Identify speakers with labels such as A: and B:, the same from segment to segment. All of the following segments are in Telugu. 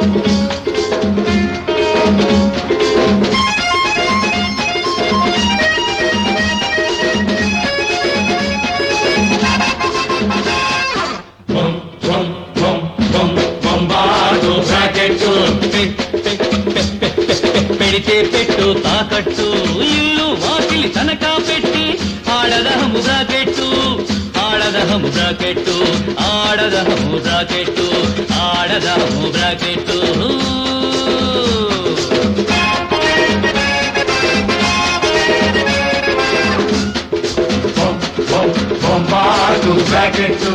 A: బొం బొం బొం బొం బొంబాటు బ్రాకెట్టు పె- పె- పె- పె- పె- పెడితే పెట్టు తాకట్టు ఇల్లు వాకిలి తనకా పెట్టి ఆడదహము బ్రాకెట్టు ఆడదహము బ్రాకెట్టు ఆడదహము బ్రాకెట్టు ఆడదహము బ్రాకెట్టు బొంబాటు బ్రాకెట్టు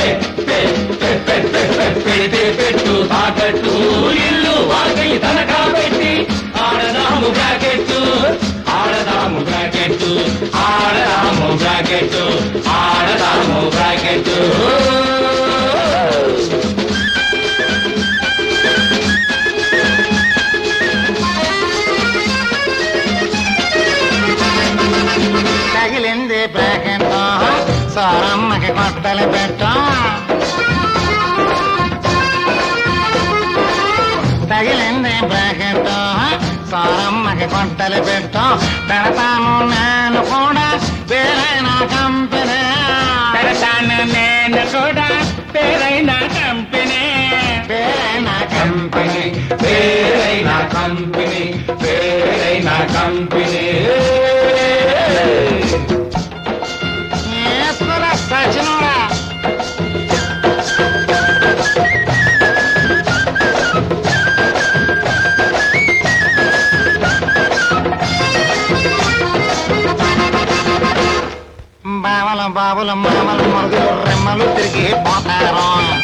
A: పెడితే పెట్టు తాకట్టు ఇల్లు వాకిలి తనకా పెట్టి ఆడదాము బ్రాకెట్టు ఆడదాము బ్రాకెట్టు ఆడదాము బ్రాకెట్టు ఆడదాము బ్రాకెట్టు
B: తగిలింది బ్రాకెట్ సారమ్మకి కొట్టలు పెట్టు తగిలింది బ్రాకెట్ సారమ్మకి కొట్టలు పెట్టు పెడతాను నేను కూడా వేరైన కంపెనీ
A: పెడతాను నేను కూడా పేరైన కంపెనీ
B: వేరైన కంపెనీ
A: పేరైన కంపెనీ పేరైన కంపెనీ
B: ఏసుల సచినుడా బావల బాబుల మామలు మరుగులు రెమ్మలు తిరిగి పోతారు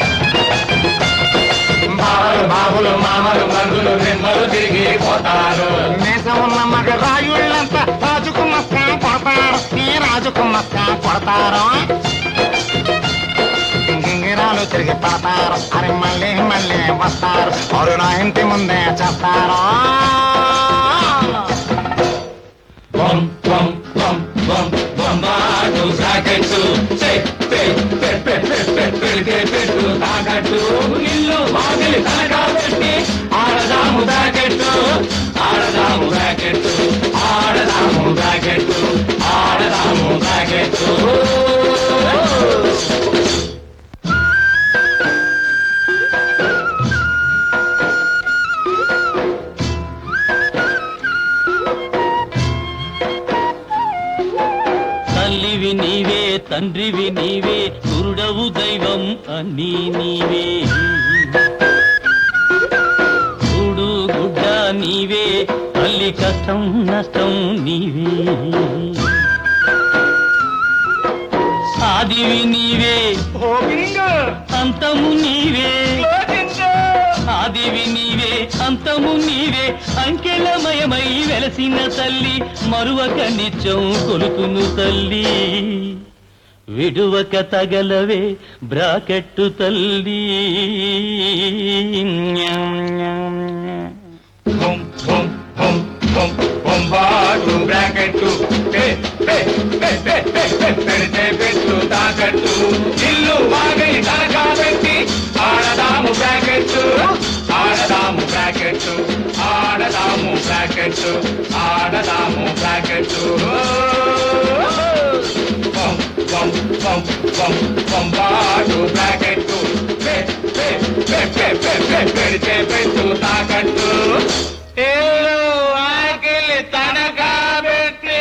A: బావలు బాబులు మామలు మరుగులు రెమ్మలు తిరిగి పోతారు
B: మీస ఉన్న మగ రాయుళ్ళంతా రాజుకు మక్క కొడతారు ఈ రాజుకు మక్క కొడతారు గింగిరాలు తిరిగి పడతారు అరే మళ్ళీ మళ్ళీ వస్తారు అరు నా ఇంటి ముందే చేస్తారు
A: బొం బొం బొం బొం బొంబాటు బ్రాకెట్టు చె, పె, పె, పె, పె, పె, పెడితే పెట్టు తాకట్టు ఇల్లు వాకిలి తనకా పెట్టి ఆడదాము బ్రాకెట్టు ఆడదాము బ్రాకెట్టు ఆడదాము బ్రాకెట్టు ఆడదాము బ్రాకెట్టు తల్లివి నీవే తండ్రివి నీవే గురుడవు దైవం అన్నీ నీవే కూడు గుడ్డ నీవే తల్లి కష్టం నష్టం నీవే ఆదివి నీవే అంతము నీవే ఆదివి నీవే అంతము నీవే అంకెలమయమై వెలసిన తల్లి మరువక నిత్యం కొలుకును తల్లి విడువక తగలవే బ్రాకెట్టు తల్లి బొం బొం బొం బొం బొంబాటు బ్రాకెట్టు పె, పె, పె, పె, పె, పె, పెడితే పెట్టు తాకట్టు ఇల్లు వాగై తనకా పెట్టి ఆడదాము బ్రాకెట్టు ఆడదాము బ్రాకెట్టు ఆడదాము బ్రాకెట్టు ఆడదాము బ్రాకెట్టు బొం బొం బొం బొం బొంబాటు బ్రాకెట్టు పె, పె, పె, పె, పె, పె, పెడితే పెట్టు తాకట్టు
B: ఇల్లు ఆకిలి తనకా పెట్టి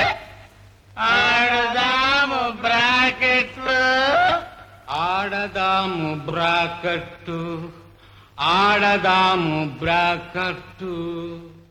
B: ఆడదాము బ్రాకెట్లు ఆడదాము బ్రాకెట్టు ఆడదాము బ్రాకెట్టు